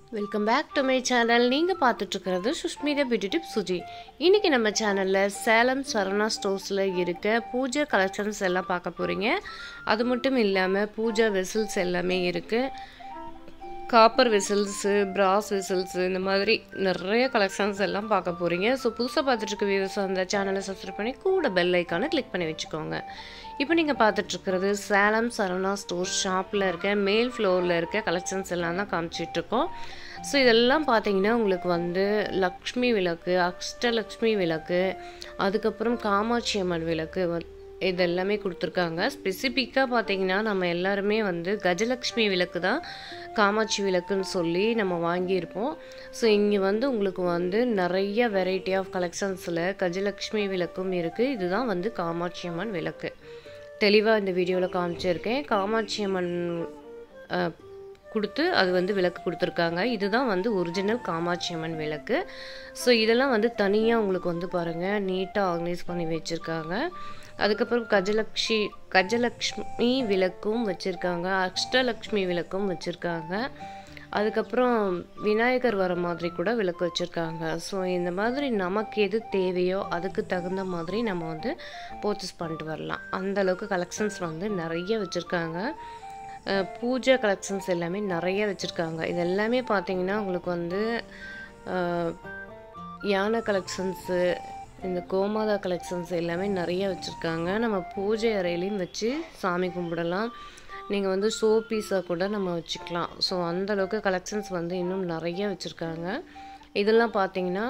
welcome back to my channel நீங்கள் பார்த்துட்ருக்கிறது Sushmita beauty tip Suji இன்றைக்கி நம்ம சேனலில் சேலம் சரவணா ஸ்டோர்ஸில் இருக்க பூஜை கலெக்ஷன்ஸ் எல்லாம் பார்க்க போகிறீங்க அது மட்டும் இல்லாமல் பூஜா வெசல்ஸ் எல்லாமே இருக்குது காப்பர் விசில்ஸு பிராஸ் விசில்ஸு இந்த மாதிரி நிறைய கலெக்ஷன்ஸ் எல்லாம் பார்க்க போகிறீங்க ஸோ புதுசாக பார்த்துட்ருக்க வியூஸ் அந்த சேனலை சப்ஸ்கிரைப் பண்ணி கூட பெல் ஐக்கானை கிளிக் பண்ணி வச்சுக்கோங்க இப்போ நீங்கள் பார்த்துட்ருக்கிறது சேலம் சரவணா ஸ்டோர் ஷாப்பில் இருக்க மேல் ஃப்ளோரில் இருக்க கலெக்ஷன்ஸ் எல்லாம் தான் காமிச்சிட்ருக்கோம் ஸோ இதெல்லாம் பார்த்தீங்கன்னா உங்களுக்கு வந்து லக்ஷ்மி விளக்கு அஷ்டலக்ஷ்மி விளக்கு அதுக்கப்புறம் காமாட்சி அம்மன் விளக்கு வந்து இது எல்லாமே கொடுத்துருக்காங்க ஸ்பெசிஃபிக்காக பார்த்தீங்கன்னா நம்ம எல்லாருமே வந்து கஜலக்ஷ்மி விளக்கு தான் காமாட்சி விளக்குன்னு சொல்லி நம்ம வாங்கியிருப்போம் ஸோ இங்கே வந்து உங்களுக்கு வந்து நிறைய வெரைட்டி ஆஃப் கலெக்ஷன்ஸில் கஜலக்ஷ்மி விளக்கும் இருக்குது இதுதான் வந்து காமாட்சி அம்மன் விளக்கு தெளிவாக இந்த வீடியோவில் காமிச்சிருக்கேன் காமாட்சி அம்மன் அஹ், கொடுத்து அது வந்து விளக்கு கொடுத்துருக்காங்க இதுதான் வந்து ஒரிஜினல் காமாட்சி அம்மன் விளக்கு ஸோ இதெல்லாம் வந்து தனியாக உங்களுக்கு வந்து பாருங்கள் நீட்டாக ஆர்கனைஸ் பண்ணி வச்சுருக்காங்க அதுக்கப்புறம் கஜலக்ஷி கஜலக்ஷ்மி விளக்கும் வச்சுருக்காங்க அஷ்டலக்ஷ்மி விளக்கும் வச்சுருக்காங்க அதுக்கப்புறம் விநாயகர் வர மாதிரி கூட விளக்கு வச்சுருக்காங்க ஸோ இந்த மாதிரி நமக்கு எது தேவையோ அதுக்கு தகுந்த மாதிரி நம்ம வந்து பர்ச்சேஸ் பண்ணிட்டு வரலாம் அந்த அளவுக்கு கலெக்ஷன்ஸ் வந்து நிறைய வச்சுருக்காங்க அஹ் பூஜை கலெக்ஷன்ஸ் எல்லாமே நிறைய வச்சுருக்காங்க இது எல்லாமே பார்த்தீங்கன்னா உங்களுக்கு வந்து அஹ், யானை கலெக்ஷன்ஸு இந்த கோமாதா கலெக்ஷன்ஸ் எல்லாமே நிறைய வச்சுருக்காங்க நம்ம பூஜை அறையிலையும் வச்சு சாமி கும்பிடலாம் நீங்கள் வந்து ஷோ பீஸாக கூட நம்ம வச்சுக்கலாம் ஸோ அந்த அளவுக்கு கலெக்ஷன்ஸ் வந்து இன்னும் நிறைய வச்சுருக்காங்க இதெல்லாம் பார்த்தீங்கன்னா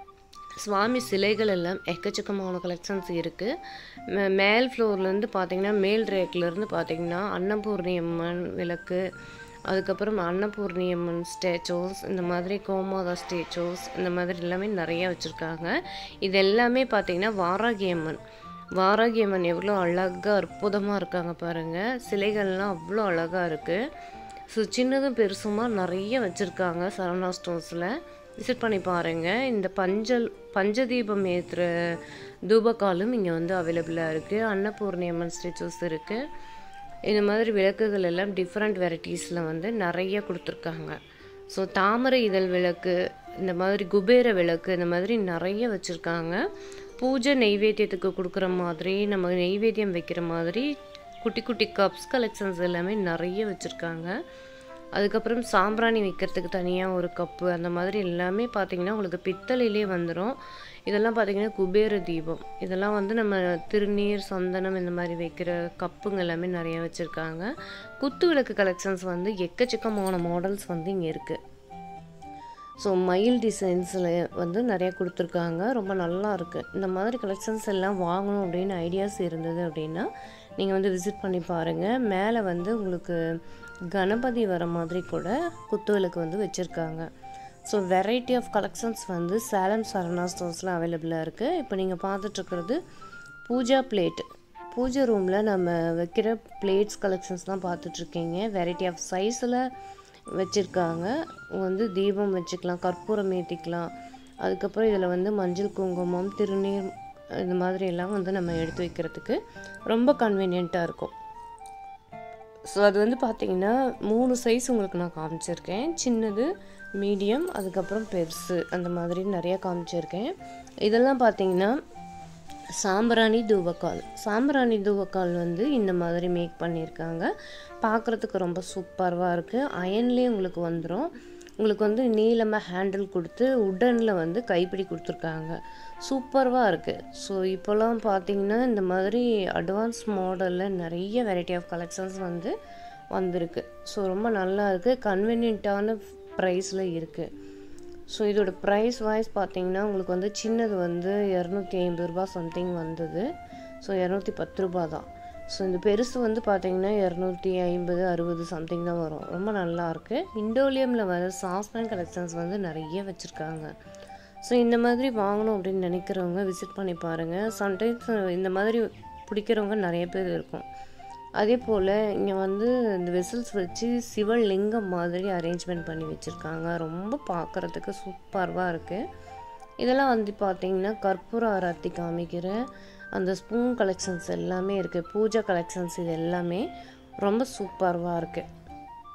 சுவாமி சிலைகள் எல்லாம் எக்கச்சக்கமான கலெக்ஷன்ஸ் இருக்குது மேல் ஃப்ளோர்லேருந்து பார்த்தீங்கன்னா மேல் ரேக்லேருந்து பார்த்தீங்கன்னா அன்னபூர்ணி அம்மன் விளக்கு அதுக்கப்புறம் அன்னபூர்ணி அம்மன் ஸ்டேச்சூஸ் இந்த மாதிரி கோமாதா ஸ்டேச்சூஸ் இந்த மாதிரி எல்லாமே நிறைய வச்சுருக்காங்க இது எல்லாமே பார்த்தீங்கன்னா வாராகி அம்மன் வாராகி அம்மன் எவ்வளோ அழகாக அற்புதமாக இருக்காங்க பாருங்கள் சிலைகள்லாம் அவ்வளோ அழகாக இருக்குது ஸோ சின்னதும் பெருசுமா நிறைய வச்சுருக்காங்க சரவணா ஸ்டோர்ஸில் விசிட் பண்ணி பாருங்கள் இந்த பஞ்சல் பஞ்சதீபம் ஏற்றுற தூபகாலும் இங்கே வந்து அவைலபிளாக இருக்குது அன்னபூர்ணி அம்மன் ஸ்டேச்சூஸ் இருக்குது இந்த மாதிரி விளக்குகள் எல்லாம் டிஃப்ரெண்ட் வெரைட்டிஸில் வந்து நிறைய கொடுத்துருக்காங்க ஸோ தாமரை இதழ் விளக்கு இந்த மாதிரி குபேர விளக்கு இந்த மாதிரி நிறைய வச்சுருக்காங்க பூஜை நெய்வேத்தியத்துக்கு கொடுக்குற மாதிரி நம்ம நெய்வேத்தியம் வைக்கிற மாதிரி குட்டி குட்டி கப்ஸ் கலெக்ஷன்ஸ் எல்லாமே நிறைய வச்சுருக்காங்க அதுக்கப்புறம் சாம்பிராணி வைக்கிறதுக்கு தனியாக ஒரு கப்பு அந்த மாதிரி எல்லாமே பார்த்தீங்கன்னா உங்களுக்கு பித்தளையிலே வந்துடும் இதெல்லாம் பார்த்தீங்கன்னா குபேர தீபம் இதெல்லாம் வந்து நம்ம திருநீர் சந்தனம் இந்த மாதிரி வைக்கிற கப்புங்க எல்லாமே நிறைய வச்சுருக்காங்க குத்து விளக்கு கலெக்ஷன்ஸ் வந்து எக்கச்சக்கமான மாடல்ஸ் வந்து இங்கே இருக்குது ஸோ மயில் டிசைன்ஸில் வந்து நிறைய கொடுத்துருக்காங்க ரொம்ப நல்லா இருக்குது இந்த மாதிரி கலெக்ஷன்ஸ் எல்லாம் வாங்கணும் அப்படின்னு ஐடியாஸ் இருந்தது அப்படின்னா நீங்கள் வந்து விசிட் பண்ணி பாருங்கள் மேலே வந்து உங்களுக்கு கணபதி வர மாதிரி கூட குத்து விளக்கு வந்து வச்சுருக்காங்க ஸோ வெரைட்டி ஆஃப் கலெக்ஷன்ஸ் வந்து சேலம் சரணா ஸ்டோர்ஸில் அவைலபிளாக இருக்குது இப்போ நீங்கள் பார்த்துட்ருக்கிறது பூஜா பிளேட் பூஜை ரூமில் நம்ம வைக்கிற பிளேட்ஸ் கலெக்ஷன்ஸ் தான் பார்த்துட்ருக்கீங்க வெரைட்டி ஆஃப் சைஸில் வச்சுருக்காங்க வந்து தீபம் வச்சுக்கலாம் கற்பூரம் ஏற்றிக்கலாம் அதுக்கப்புறம் இதில் வந்து மஞ்சள் குங்குமம் திருநீர் இந்த மாதிரி எல்லாம் வந்து நம்ம எடுத்து வைக்கிறதுக்கு ரொம்ப கன்வீனியண்ட்டாக இருக்கும் ஸோ அது வந்து பார்த்தீங்கன்னா மூணு சைஸ் உங்களுக்கு நான் காமிச்சிருக்கேன் சின்னது மீடியம் அதுக்கப்புறம் பெருசு அந்த மாதிரி நிறைய காமிச்சிருக்கேன் இதெல்லாம் பார்த்தீங்கன்னா சாம்பிராணி தூவக்கால் சாம்பிராணி தூவக்கால் வந்து இந்த மாதிரி மேக் பண்ணியிருக்காங்க பார்க்குறதுக்கு ரொம்ப சூப்பராக இருக்குது அயன்லேயே உங்களுக்கு வந்துடும் உங்களுக்கு வந்து நீளமாக ஹேண்டில் கொடுத்து உடனில் வந்து கைப்பிடி கொடுத்துருக்காங்க சூப்பராக இருக்குது ஸோ இப்போல்லாம் பார்த்தீங்கன்னா இந்த மாதிரி அட்வான்ஸ் மாடலில் நிறைய வெரைட்டி ஆஃப் கலெக்ஷன்ஸ் வந்து வந்திருக்கு ஸோ ரொம்ப நல்லா இருக்குது கன்வீனியண்ட்டான ப்ரைஸில் இருக்குது ஸோ இதோட ப்ரைஸ் வைஸ் பார்த்தீங்கன்னா உங்களுக்கு வந்து சின்னது வந்து இரநூத்தி ஐம்பது ரூபா சம்திங் வந்தது ஸோ இரநூத்தி பத்து ரூபா தான் ஸோ இந்த பெருசு வந்து பார்த்தீங்கன்னா இரநூத்தி ஐம்பது அறுபது சம்திங் தான் வரும் ரொம்ப நல்லா இருக்கு இண்டோலியமில் வர சாஸ்பேன் கலெக்ஷன்ஸ் வந்து நிறைய வச்சுருக்காங்க ஸோ இந்த மாதிரி வாங்கணும் அப்படின்னு நினைக்கிறவங்க விசிட் பண்ணி பாருங்கள் சம்டைம்ஸ் இந்த மாதிரி பிடிக்கிறவங்க நிறைய பேர் இருக்கும் அதே போல் இங்கே வந்து இந்த வெசல்ஸ் வச்சு சிவலிங்கம் மாதிரி அரேஞ்ச்மெண்ட் பண்ணி வச்சுருக்காங்க ரொம்ப பார்க்குறதுக்கு சூப்பராக இருக்குது இதெல்லாம் வந்து பார்த்தீங்கன்னா கற்பூர ஆராத்தி காமிக்கிற அந்த ஸ்பூன் கலெக்ஷன்ஸ் எல்லாமே இருக்குது பூஜை கலெக்ஷன்ஸ் இது எல்லாமே ரொம்ப சூப்பராக இருக்குது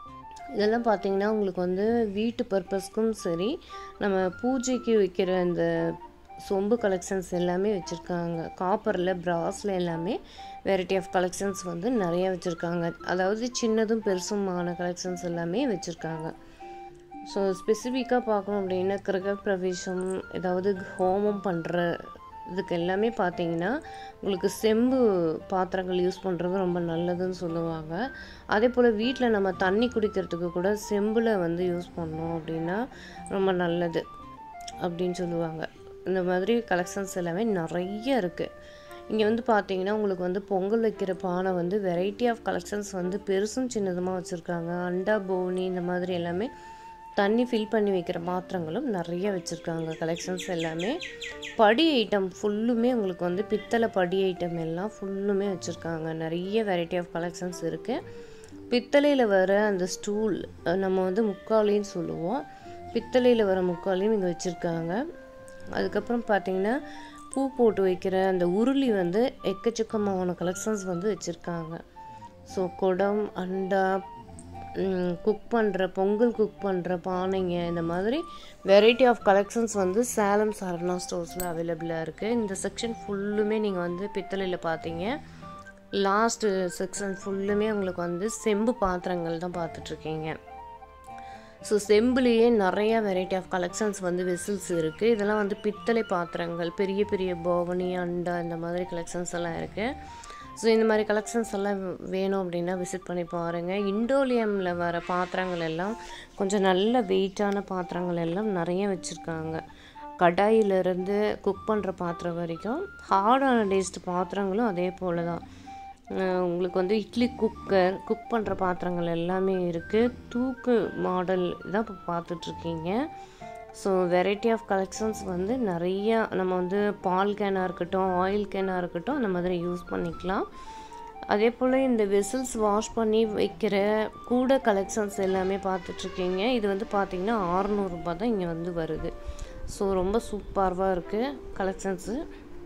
இதெல்லாம் பார்த்தீங்கன்னா உங்களுக்கு வந்து வீட்டு பர்பஸ்க்கும் சரி நம்ம பூஜைக்கு வைக்கிற இந்த சொம்பு கலெக்ஷன்ஸ் எல்லாமே வச்சுருக்காங்க காப்பரில் பிராஸில் எல்லாமே வெரைட்டி ஆஃப் கலெக்ஷன்ஸ் வந்து நிறைய வச்சுருக்காங்க அதாவது சின்னதும் பெருசுமான கலெக்ஷன்ஸ் எல்லாமே வச்சுருக்காங்க ஸோ ஸ்பெசிஃபிக்காக பார்க்கணும் அப்படின்னா கிரக பிரவேசம் ஏதாவது ஹோமம் பண்ணுற இதுக்கு எல்லாமே பார்த்தீங்கன்னா உங்களுக்கு செம்பு பாத்திரங்கள் யூஸ் பண்ணுறது ரொம்ப நல்லதுன்னு சொல்லுவாங்க அதே போல் வீட்டில் நம்ம தண்ணி குடிக்கிறதுக்கு கூட செம்பில் வந்து யூஸ் பண்ணோம் அப்படின்னா ரொம்ப நல்லது அப்படின்னு சொல்லுவாங்க இந்த மாதிரி கலெக்ஷன்ஸ் எல்லாமே நிறைய இருக்குது இங்கே வந்து பார்த்தீங்கன்னா உங்களுக்கு வந்து பொங்கல் வைக்கிற பானை வந்து வெரைட்டி ஆஃப் கலெக்ஷன்ஸ் வந்து பெருசும் சின்னதுமாக வச்சுருக்காங்க அண்டா போனி இந்த மாதிரி எல்லாமே தண்ணி ஃபில் பண்ணி வைக்கிற பாத்திரங்களும் நிறைய வச்சுருக்காங்க கலெக்ஷன்ஸ் எல்லாமே படி ஐட்டம் ஃபுல்லுமே உங்களுக்கு வந்து பித்தளை படி ஐட்டம் எல்லாம் ஃபுல்லுமே வச்சுருக்காங்க நிறைய வெரைட்டி ஆஃப் கலெக்ஷன்ஸ் இருக்குது பித்தளையில் வர அந்த ஸ்டூல் நம்ம வந்து முக்காலின்னு சொல்லுவோம் பித்தளையில் வர முக்காலையும் இங்கே வச்சுருக்காங்க அதுக்கப்புறம் பார்த்தீங்கன்னா பூ போட்டு வைக்கிற அந்த உருளி வந்து எக்கச்சக்கமான கலெக்ஷன்ஸ் வந்து வச்சுருக்காங்க ஸோ குடம் அண்டா குக் பண்ணுற பொங்கல் குக் பண்ணுற பானைங்க இந்த மாதிரி வெரைட்டி ஆஃப் கலெக்ஷன்ஸ் வந்து சேலம் சரணா ஸ்டோர்ஸில் அவைலபிளாக இருக்குது இந்த செக்ஷன் ஃபுல்லுமே நீங்கள் வந்து பித்தளையில் பார்த்தீங்க லாஸ்ட்டு செக்ஷன் ஃபுல்லுமே உங்களுக்கு வந்து செம்பு பாத்திரங்கள் தான் பார்த்துட்ருக்கீங்க ஸோ செம்புலேயே நிறையா வெரைட்டி ஆஃப் கலெக்ஷன்ஸ் வந்து வெசில்ஸ் இருக்குது இதெல்லாம் வந்து பித்தளை பாத்திரங்கள் பெரிய பெரிய போவனி அண்டா இந்த மாதிரி கலெக்ஷன்ஸ் எல்லாம் இருக்குது ஸோ இந்த மாதிரி கலெக்ஷன்ஸ் எல்லாம் வேணும் அப்படின்னா விசிட் பண்ணி பாருங்கள் இண்டோலியமில் வர பாத்திரங்கள் எல்லாம் கொஞ்சம் நல்ல வெயிட்டான பாத்திரங்கள் எல்லாம் நிறைய வச்சுருக்காங்க கடாயிலிருந்து குக் பண்ணுற பாத்திரம் வரைக்கும் ஹார்டான டேஸ்ட் பாத்திரங்களும் அதே போல் தான் உங்களுக்கு வந்து இட்லி குக்கர் குக் பண்ணுற பாத்திரங்கள் எல்லாமே இருக்குது தூக்கு மாடல் தான் இப்போ பார்த்துட்ருக்கீங்க ஸோ வெரைட்டி ஆஃப் கலெக்ஷன்ஸ் வந்து நிறையா நம்ம வந்து பால் கேனாக இருக்கட்டும் ஆயில் கேனாக இருக்கட்டும் அந்த மாதிரி யூஸ் பண்ணிக்கலாம் அதே போல் இந்த வெசில்ஸ் வாஷ் பண்ணி வைக்கிற கூட கலெக்ஷன்ஸ் எல்லாமே பார்த்துட்ருக்கீங்க இது வந்து பார்த்திங்கன்னா ஆறுநூறுபா தான் இங்கே வந்து வருது ஸோ ரொம்ப சூப்பராக இருக்குது கலெக்ஷன்ஸு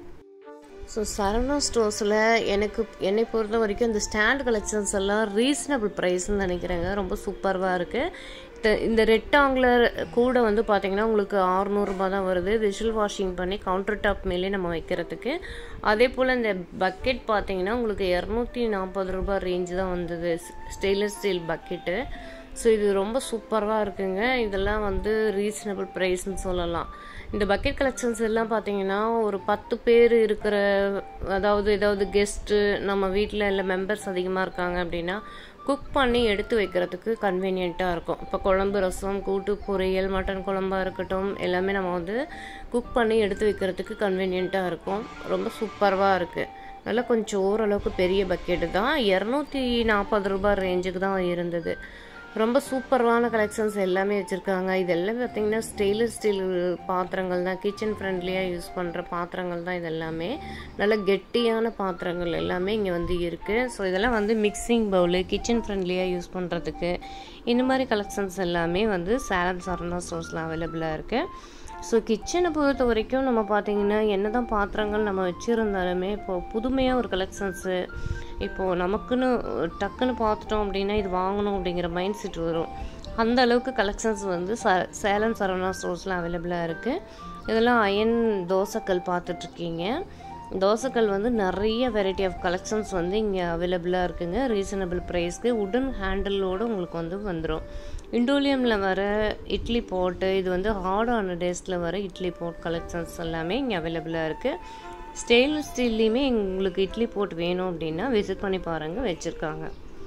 ஸோ சரவணா ஸ்டோர்ஸில் எனக்கு என்னை பொறுத்த வரைக்கும் இந்த ஸ்டாண்ட் கலெக்ஷன்ஸ் எல்லாம் ரீசனபிள் ப்ரைஸ்ன்னு நினைக்கிறேங்க ரொம்ப சூப்பராக இருக்குது இந்த ரெக்டாங்குலர் கூட வந்து பார்த்திங்கன்னா உங்களுக்கு ஆறுநூறுபா தான் வருது விஷுவல் வாஷிங் பண்ணி கவுண்டர் டாப் மேலே நம்ம வைக்கிறதுக்கு அதே போல் இந்த பக்கெட் பார்த்தீங்கன்னா உங்களுக்கு இரநூத்தி நாற்பது ரூபாய் ரேஞ்சு தான் வந்தது ஸ்டெயின்லெஸ் ஸ்டீல் பக்கெட்டு ஸோ இது ரொம்ப சூப்பராக இருக்குங்க இதெல்லாம் வந்து ரீசனபிள் ப்ரைஸ்ன்னு சொல்லலாம் இந்த பக்கெட் கலெக்ஷன்ஸ் எல்லாம் பார்த்தீங்கன்னா ஒரு பத்து பேர் இருக்கிற அதாவது ஏதாவது கெஸ்ட்டு நம்ம வீட்டில் இல்லை மெம்பர்ஸ் அதிகமாக இருக்காங்க அப்படின்னா குக் பண்ணி எடுத்து வைக்கிறதுக்கு கன்வீனியண்ட்டாக இருக்கும் இப்போ குழம்பு ரசம் கூட்டு பொரியல் மட்டன் குழம்பாக இருக்கட்டும் எல்லாமே நம்ம வந்து குக் பண்ணி எடுத்து வைக்கிறதுக்கு கன்வீனியண்ட்டாக இருக்கும் ரொம்ப சூப்பராக இருக்குது நல்லா கொஞ்சம் ஓரளவுக்கு பெரிய பக்கெட்டு தான் இரநூத்தி நாற்பது ரூபாய் ரேஞ்சுக்கு தான் இருந்தது ரொம்ப சூப்பரான கலெக்ஷன்ஸ் எல்லாமே வச்சுருக்காங்க இதெல்லாம் பார்த்திங்கன்னா ஸ்டெயின்லெஸ் ஸ்டீல் பாத்திரங்கள் தான் கிச்சன் ஃப்ரெண்ட்லியாக யூஸ் பண்ணுற பாத்திரங்கள் தான் இதெல்லாமே நல்ல கெட்டியான பாத்திரங்கள் எல்லாமே இங்கே வந்து இருக்குது ஸோ இதெல்லாம் வந்து மிக்சிங் பவுலு கிச்சன் ஃப்ரெண்ட்லியாக யூஸ் பண்ணுறதுக்கு இந்த மாதிரி கலெக்ஷன்ஸ் எல்லாமே வந்து சேலம் சரணா ஸ்டோர்ஸில் அவைலபிளாக இருக்குது ஸோ கிச்சனை பொறுத்த வரைக்கும் நம்ம பார்த்திங்கன்னா என்ன தான் பாத்திரங்கள் நம்ம வச்சுருந்தாலுமே இப்போது புதுமையாக ஒரு கலெக்ஷன்ஸு இப்போது நமக்குன்னு டக்குன்னு பார்த்துட்டோம் அப்படின்னா இது வாங்கணும் அப்படிங்கிற மைண்ட் செட் வரும் அந்த அளவுக்கு கலெக்ஷன்ஸ் வந்து ச சேலம் சரவணா ஸ்டோர்ஸில் அவைலபிளாக இருக்குது இதெல்லாம் அயன் தோசைக்கல் பார்த்துட்ருக்கீங்க தோசைக்கல் வந்து நிறைய வெரைட்டி ஆஃப் கலெக்ஷன்ஸ் வந்து இங்கே அவைலபிளாக இருக்குங்க ரீசனபிள் ப்ரைஸ்க்கு உடன் ஹேண்டிலோடு உங்களுக்கு வந்து வந்துடும் இண்டோலியமில் வர இட்லி போட்டு இது வந்து ஹார்டான டேஸ்ட்டில் வர இட்லி போட் கலெக்ஷன்ஸ் எல்லாமே இங்கே அவைலபிளாக இருக்குது ஸ்டெயின்லெஸ் ஸ்டீல்லையுமே உங்களுக்கு இட்லி போட் வேணும் அப்படின்னா விசிட் பண்ணி பாருங்கள் வச்சுருக்காங்க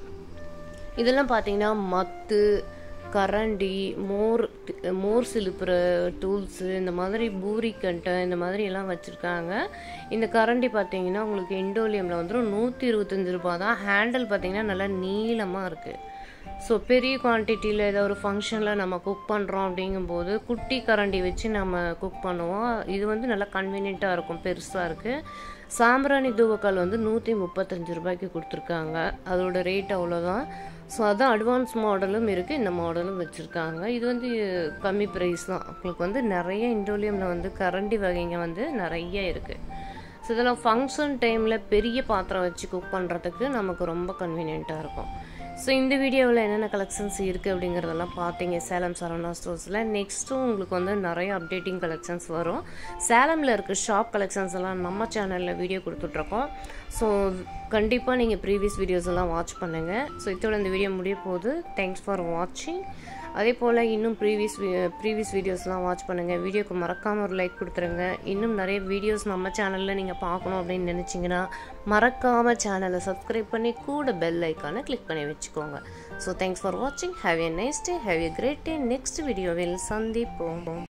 இதெல்லாம் பார்த்தீங்கன்னா மத்து கரண்டி மோர் மோர் சிலுப்புற டூல்ஸு இந்த மாதிரி பூரி கண்டை இந்த மாதிரி எல்லாம் வச்சுருக்காங்க இந்த கரண்டி பார்த்தீங்கன்னா உங்களுக்கு இண்டோலியமில் வந்துடும் நூற்றி இருபத்தஞ்சி ரூபா தான் ஹேண்டில் பார்த்தீங்கன்னா நல்லா நீளமாக இருக்குது ஸோ பெரிய குவான்டிட்டியில் ஏதோ ஒரு ஃபங்க்ஷனில் நம்ம குக் பண்ணுறோம் அப்படிங்கும்போது குட்டி கரண்டி வச்சு நம்ம குக் பண்ணுவோம் இது வந்து நல்லா கன்வீனியண்ட்டாக இருக்கும் பெருசாக இருக்குது சாம்பிராணி தூவக்கால் வந்து நூற்றி முப்பத்தஞ்சு ரூபாய்க்கு கொடுத்துருக்காங்க அதோட ரேட் அவ்வளோதான் ஸோ அதான் அட்வான்ஸ் மாடலும் இருக்குது இந்த மாடலும் வச்சுருக்காங்க இது வந்து கம்மி ப்ரைஸ் தான் உங்களுக்கு வந்து நிறைய இண்டோலியமில் வந்து கரண்டி வகைங்க வந்து நிறைய இருக்குது ஸோ இதெல்லாம் ஃபங்க்ஷன் டைமில் பெரிய பாத்திரம் வச்சு குக் பண்ணுறதுக்கு நமக்கு ரொம்ப கன்வீனியண்ட்டாக இருக்கும் ஸோ இந்த வீடியோவில் என்னென்ன கலெக்ஷன்ஸ் இருக்குது அப்படிங்கிறதெல்லாம் பார்த்தீங்க சேலம் சரவணா ஸ்டோர்ஸில் நெக்ஸ்ட்டும் உங்களுக்கு வந்து நிறைய அப்டேட்டிங் கலெக்ஷன்ஸ் வரும் சேலமில் இருக்க ஷாப் கலெக்ஷன்ஸ் எல்லாம் நம்ம சேனலில் வீடியோ கொடுத்துட்ருக்கோம் ஸோ கண்டிப்பாக நீங்கள் ப்ரீவியஸ் வீடியோஸ் எல்லாம் வாட்ச் பண்ணுங்கள் ஸோ இதோட இந்த வீடியோ முடிய போகுது தேங்க்ஸ் ஃபார் வாட்சிங் அதே போல் இன்னும் ப்ரீவியஸ் ப்ரீவியஸ் வீடியோஸ்லாம் வாட்ச் பண்ணுங்கள் வீடியோக்கு மறக்காமல் ஒரு லைக் கொடுத்துருங்க இன்னும் நிறைய வீடியோஸ் நம்ம சேனலில் நீங்கள் பார்க்கணும் அப்படின்னு நினச்சிங்கன்னா மறக்காமல் சேனலை சப்ஸ்கிரைப் பண்ணி கூட பெல் ஐக்கானை கிளிக் பண்ணி வச்சுக்கோங்க ஸோ தேங்க்ஸ் ஃபார் வாட்சிங் have a nice day have a great day next வீடியோவில் சந்திப்போம்